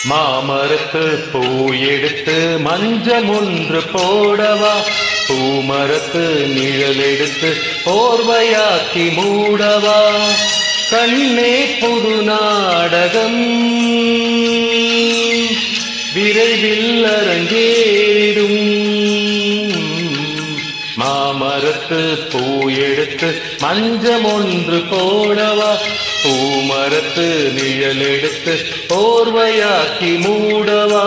மாமரத்து பூ எடுத்து மஞ்சம் ஒன்று போடவா பூமரத்து நிழல் எடுத்து போர்வையாக்கி மூடவா கண்ணே புது நாடகம் விரைவில் அரங்கேறிடும் மாமரத்து பூ எடுத்து மஞ்சம் ஒன்று போடவா பூமரத்து நிழல் எடுத்து போர்வையாக்கி மூடவா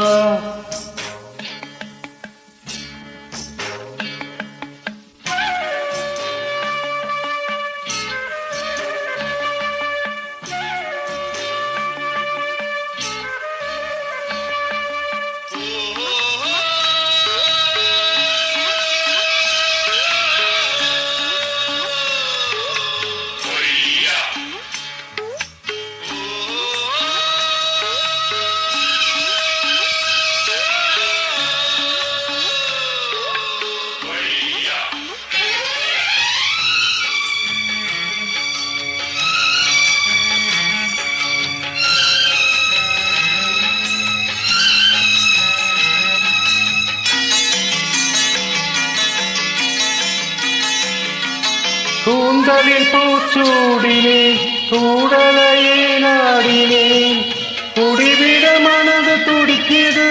கூந்தலில் பூச்சூடினேன் கூடலையே நாடினேன் குடிவிட மனது துடிக்குது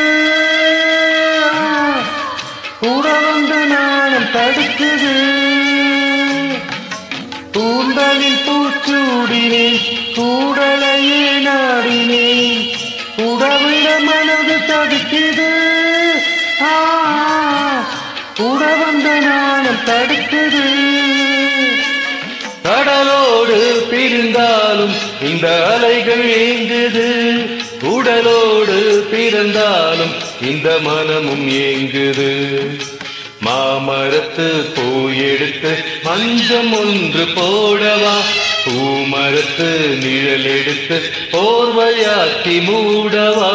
கூட வந்து நாணம் தடுக்குது கூந்தலில் பூச்சூடினேன் கூடலையே நாடினேன் கூடவிட மனது தடுக்குது ஆ, கூட வந்த நாணம் தடுக்குது கடலோடு பிரிந்தாலும் இந்த அலைகள் ஏங்குது உடலோடு பிறந்தாலும் இந்த மனமும் ஏங்குது மாமரத்து பூ எடுத்து மஞ்சம் ஒன்று போடவா பூமரத்து நிழல் எடுத்து போர்வையாக்கி மூடவா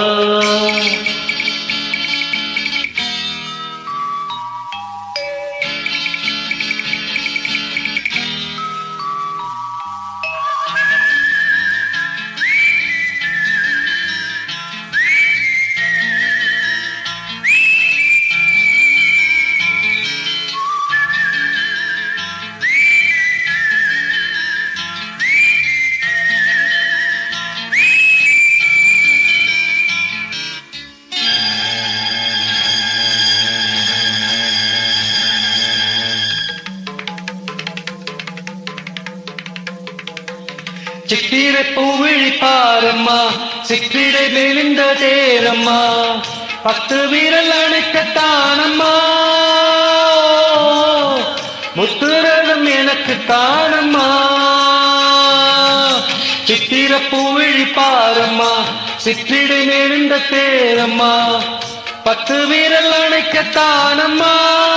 சித்திரை பூவிழி பாரம்மா சித்திரை மெலிந்த தேரம்மா பத்து வீரல் அணைக்கத்தானம்மா முத்துரகம் எனக்கு தானம்மா சித்திர பூவிழி பாரம்மா சிற்றிடை மெலிந்த தேரம்மா பத்து வீரல் அணைக்கத்தானம்மா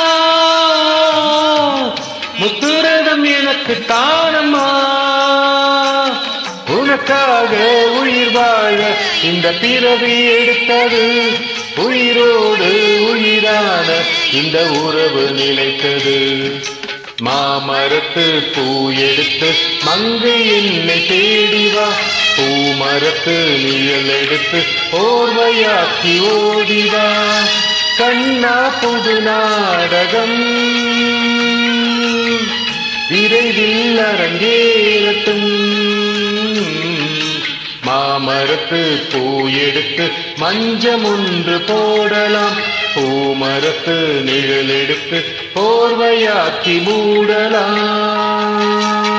முத்துரகம் எனக்கு தானம்மா உனக்காக உயிர் வாழ இந்த பிறவி எடுத்தது உயிரோடு உயிரான இந்த உறவு நிலைத்தது மாமரத்து பூ எடுத்து மங்கை என்னை தேடிவா பூமரத்து நிழல் எடுத்து போர்வையாக்கி ஓடிவா கண்ணா புது நாடகம் விரைவில் அரங்கேறட்டும் மாமரத்து பூ எடுத்து மஞ்சம் ஒன்று போடலாம் பூமரத்து நிழல் எடுத்து போர்வையாக்கி மூடலாம்